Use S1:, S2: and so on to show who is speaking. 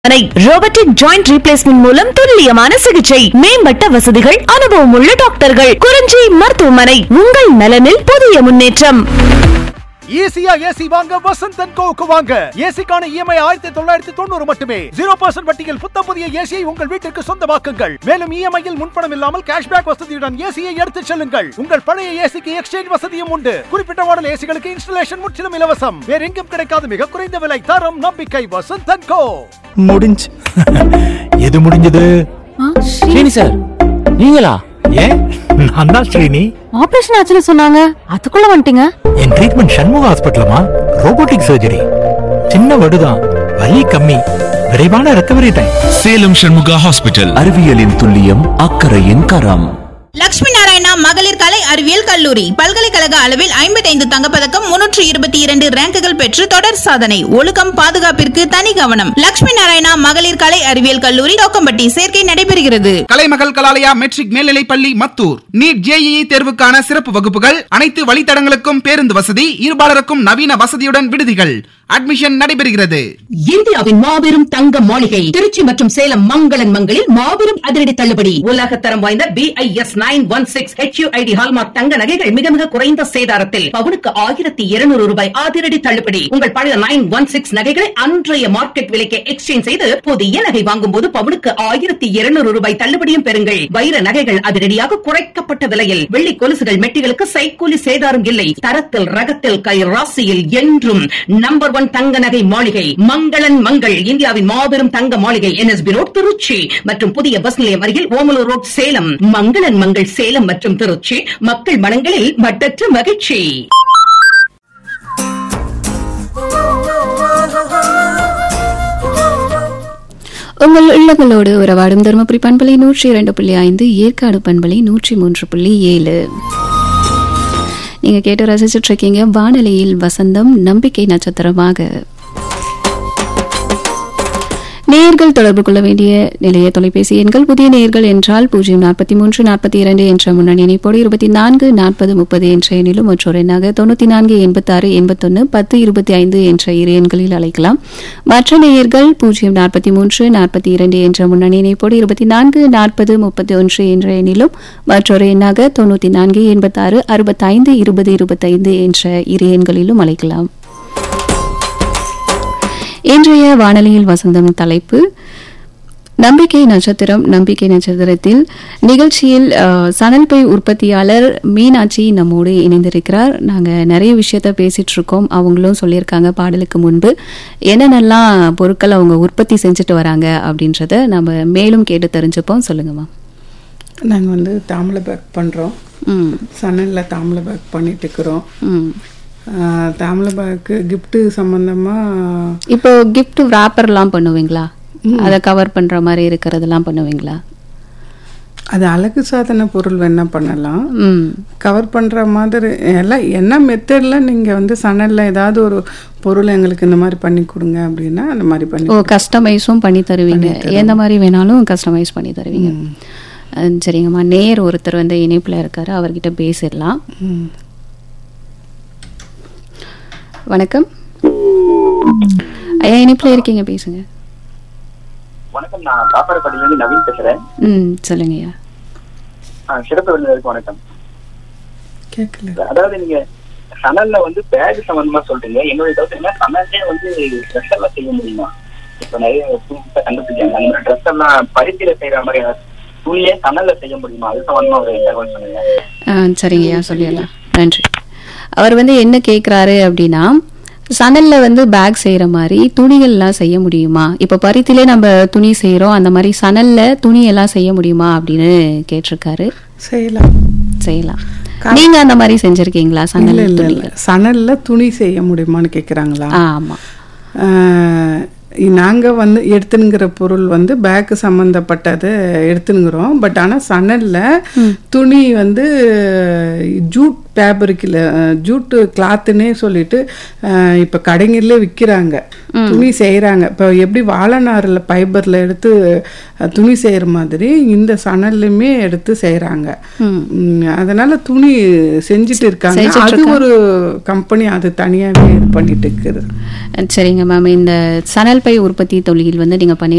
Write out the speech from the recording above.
S1: மனை robotic joint replacement மூலம் துல்லியமான சிகிச்சை மேம்பட்ட வசதிகள் அனுபவம் உள்ள டாக்டர்கள் குறிஞ்சி மருத்துவமனை உங்கள் நலனில் புதிய முன்னேற்றம்
S2: ஈஸியா ஏசி வாங்க வசந்த் அண்ட் கோவுக்கு வாங்க ஏசிக்கான இஎம்ஐ ஆயிரத்தி தொள்ளாயிரத்தி தொண்ணூறு மட்டுமே ஜீரோ பர்சன்ட் வட்டியில் புத்தம் புதிய ஏசியை உங்கள் வீட்டிற்கு சொந்தமாக்குங்கள் மேலும் இஎம்ஐயில் முன்பணம் இல்லாமல் கேஷ்பேக் வசதியுடன் ஏசியை எடுத்துச் செல்லுங்கள் உங்கள் பழைய ஏசிக்கு எக்ஸ்சேஞ்ச் வசதியும் உண்டு குறிப்பிட்ட மாடல் ஏசிகளுக்கு இன்ஸ்டலேஷன் முற்றிலும் இலவசம் வேற எங்கும் கிடைக்காத மிக குறைந்த விலை தரம் நம்பிக்கை வசந்த் அண்ட் கோ
S3: முடிஞ்சு எது முடிஞ்சது
S4: ஸ்ரீனி சார் நீங்களா
S3: ஏன் நான் தான் ஸ்ரீனி
S5: ஆபரேஷன் ஆச்சுன்னு சொன்னாங்க அதுக்குள்ள வந்துட்டீங்க
S3: என் ட்ரீட்மெண்ட் சண்முக ஹாஸ்பிட்டலமா ரோபோட்டிக் சர்ஜரி சின்ன வடுதான் வலி கம்மி விரைவான recovery time
S6: Salem Shanmuga hospital
S4: அறிவியலின் துல்லியம் அக்கறையின் கரம்
S7: லட்சுமி நாராயணா மகளிர் கலை அறிவியல் கல்லூரி பல்கலைக்கழக அளவில் ஐம்பத்தைந்து தங்கப்பதக்கம் முன்னூற்று இருபத்தி இரண்டு ரேங்குகள் பெற்று தொடர் சாதனை ஒழுக்கம் பாதுகாப்பிற்கு தனி கவனம் லட்சுமி நாராயணா மகளிர் கலை அறிவியல் கல்லூரி தோக்கம்பட்டி சேர்க்கை நடைபெறுகிறது
S8: கலைமகள் கலாலயா மெட்ரிக் மேல்நிலைப் பள்ளி மத்தூர் நீட் ஜேஇஇ தேர்வுக்கான சிறப்பு வகுப்புகள் அனைத்து வழித்தடங்களுக்கும் பேருந்து வசதி இருபாலருக்கும் நவீன வசதியுடன் விடுதிகள் அட்மிஷன் நடைபெறுகிறது
S9: இந்தியாவின் மாபெரும் தங்க மாளிகை திருச்சி மற்றும் சேலம் மங்களன் மங்களில் மாபெரும் அதிரடி தள்ளுபடி உலகத்தரம் வாய்ந்த BIS nine one six HUID hallmark தங்க நகைகள் மிக மிக குறைந்த சேதாரத்தில் பவுனுக்கு ஆயிரத்தி இருநூறு ரூபாய் அதிரடி தள்ளுபடி உங்கள் பழைய நைன் ஒன் சிக்ஸ் நகைகளை அன்றைய மார்க்கெட் விலைக்கு எக்ஸ்சேஞ்ச் செய்து புதிய நகை வாங்கும் போது பவுனுக்கு ஆயிரத்தி இருநூறு ரூபாய் தள்ளுபடியும் பெறுங்கள் வைர நகைகள் அதிரடியாக குறைக்கப்பட்ட விலையில் வெள்ளி கொலுசுகள் மெட்டிகளுக்கு சைக்கூலி சேதாரம் இல்லை தரத்தில் ரகத்தில் கை ராசியில் என்றும் நம்பர் ஒன் தங்க நகை மாளிகை மங்களன் மங்கள் இந்தியாவின் மாபெரும் தங்க மாளிகை என்எஸ்பி ரோட் திருச்சி மற்றும் புதிய பஸ் நிலையம் அருகில் ஓமலூர் ரோட் சேலம் மங்களன் மங்கள் சேலம் மற்றும் திருச்சி மக்கள் மனங்களில் மட்டற்ற மகிழ்ச்சி
S5: உங்கள் இல்லங்களோடு உறவாடும் தருமபுரி பண்பலை நூற்றி இரண்டு புள்ளி ஐந்து ஏற்காடு பண்பலை நூற்றி மூன்று புள்ளி ஏழு நீங்க கேட்டு ரசிச்சுட்டு இருக்கீங்க வானொலியில் வசந்தம் நம்பிக்கை நட்சத்திரமாக நேயர்கள் தொடர்பு கொள்ள வேண்டிய நிலைய தொலைபேசி எண்கள் புதிய நேயர்கள் என்றால் பூஜ்ஜியம் நாற்பத்தி மூன்று நாற்பத்தி இரண்டு என்ற முன்னணி இணைப்போடு இருபத்தி நான்கு நாற்பது முப்பது என்ற எண்ணிலும் மற்றொரு எண்ணாக தொண்ணூத்தி நான்கு எண்பத்தாறு எண்பத்தொன்னு பத்து இருபத்தி ஐந்து என்ற இரு எண்களில் அழைக்கலாம் மற்ற நேயர்கள் பூஜ்ஜியம் நாற்பத்தி மூன்று நாற்பத்தி இரண்டு என்ற முன்னணி இணைப்போடு இருபத்தி நான்கு நாற்பது முப்பத்தி ஒன்று என்ற எண்ணிலும் மற்றொரு எண்ணாக தொண்ணூத்தி நான்கு எண்பத்தாறு அறுபத்தைந்து இருபது இருபத்தைந்து என்ற இரு எண்களிலும் அழைக்கலாம் இன்றைய வானொலியில் வசந்தம் தலைப்பு நம்பிக்கை நட்சத்திரம் நம்பிக்கை நட்சத்திரத்தில் நிகழ்ச்சியில் அஹ், சணல்பை உற்பத்தியாளர் மீனாட்சி நம்மோடு இணைந்திருக்கிறார் நாங்கள் நிறைய விஷயத்த பேசிட்டு இருக்கோம் அவங்களும் சொல்லியிருக்காங்க பாடலுக்கு முன்பு என்னென்னலாம் பொருட்கள் அவங்க உற்பத்தி செஞ்சுட்டு வராங்க அப்படின்றத நம்ம மேலும் கேட்டு தெரிஞ்சுப்போம் சொல்லுங்கம்மா
S10: நாங்கள் வந்து தாம்பளை பேக் பண்ணுறோம்
S5: ம்
S10: சன்னலில் தாம்பளை பேக் பண்ணிட்டு இருக்கிறோம்
S5: ம்
S10: ஆஹ் தாம்பளை பேக்கு கிஃப்ட்டு சம்மந்தமாக
S5: இப்போ கிஃப்ட் wrapperலாம் பண்ணுவீங்களா அதை கவர் பண்ற மாதிரி இருக்கிறதெல்லாம் பண்ணுவீங்களா
S10: அது அழகு சாதன பொருள் வேணா பண்ணலாம்
S5: ம்
S10: கவர் பண்ணுற மாதிரி எல்லாம் என்ன மெத்தடில் நீங்கள் வந்து சணலில் ஏதாவது ஒரு பொருள் எங்களுக்கு இந்த மாதிரி பண்ணி கொடுங்க அப்படின்னா அந்த மாதிரி பண்ணி
S5: ஓ கஸ்டமைஸும் பண்ணி தருவீங்க எந்த மாதிரி வேணாலும் கஸ்டமைஸ் பண்ணி தருவீங்க அஹ் சரிங்கம்மா நேர் ஒருத்தர் வந்து இணைப்பில் இருக்காரு அவர்கிட்ட பேசிடலாம்
S10: ம்.
S5: வணக்கம் ஐயா இணைப்பில் இருக்கீங்க பேசுங்க
S11: வணக்கம் நான் பாப்பாரப்பட்டியிலிருந்து நவீன் பேசுறேன்
S5: ம் சொல்லுங்கய்யா
S11: ஆ, சிறப்பு விருந்தினருக்கு வணக்கம்
S10: கேட்கல
S11: அதாவது நீங்க சணல்ல வந்து பேக் சம்பந்தமா சொல்றீங்க என்னுடைய டவுட் என்ன சணல்லே வந்து ட்ரெஸ் எல்லாம் செய்ய முடியுமா இப்ப நிறைய புதுசா கண்டுபிடிச்சாங்க அந்த மாதிரி ட்ரெஸ் எல்லாம் பருத்தியில செய்யற மாதிரி துணியே சணல்ல செய்ய முடியுமா அது சம்பந்தமா ஒரு தகவல் சொன்னீங்க
S5: ஆ சரிங்கய்யா சொல்லிடலாம் நன்றி அவர் வந்து என்ன கேட்குறாரு அப்படின்னா சணல்ல வந்து பேக் செய்யற மாதிரி துணிகள்லாம் செய்ய முடியுமா இப்போ பருத்திலே நம்ம துணி செய்றோம் அந்த மாதிரி சணல்ல துணி எல்லாம் செய்ய முடியுமா அப்படின்னு கேட்டிருக்காரு
S10: செய்யலாம்
S5: செய்யலாம் நீங்க அந்த மாதிரி செஞ்சிருக்கீங்களா
S10: இல்லை
S5: சணல்
S10: இல்லை
S5: துணி
S10: இல்லை சணலில் துணி செய்ய முடியுமான்னு கேட்குறாங்களா
S5: ஆமா
S10: நாங்கள் வந்து எடுத்துனுங்கிற பொருள் வந்து பேக்கு சம்மந்தப்பட்டதை எடுத்துனுங்கிறோம் பட் ஆனால் சணலில் துணி வந்து ஜூட் ஃபேப்ரிக்கில் ஜூட்டு கிளாத்துன்னே சொல்லிட்டு இப்போ கடைங்களிலே விற்கிறாங்க துணி செய்கிறாங்க இப்போ எப்படி வாழைநாரில் ஃபைபரில் எடுத்து அஹ், துணி செய்கிற மாதிரி இந்த சணல்லையுமே எடுத்து செய்கிறாங்க அதனால துணி செஞ்சுட்டு இருக்காங்க
S5: செஞ்சுட்டு
S10: அது ஒரு கம்பெனி அது தனியாகவே இது பண்ணிட்டு இருக்குது
S5: சரிங்க மேம் இந்த சணல் பை உற்பத்தி தொழில் வந்து நீங்க பண்ணி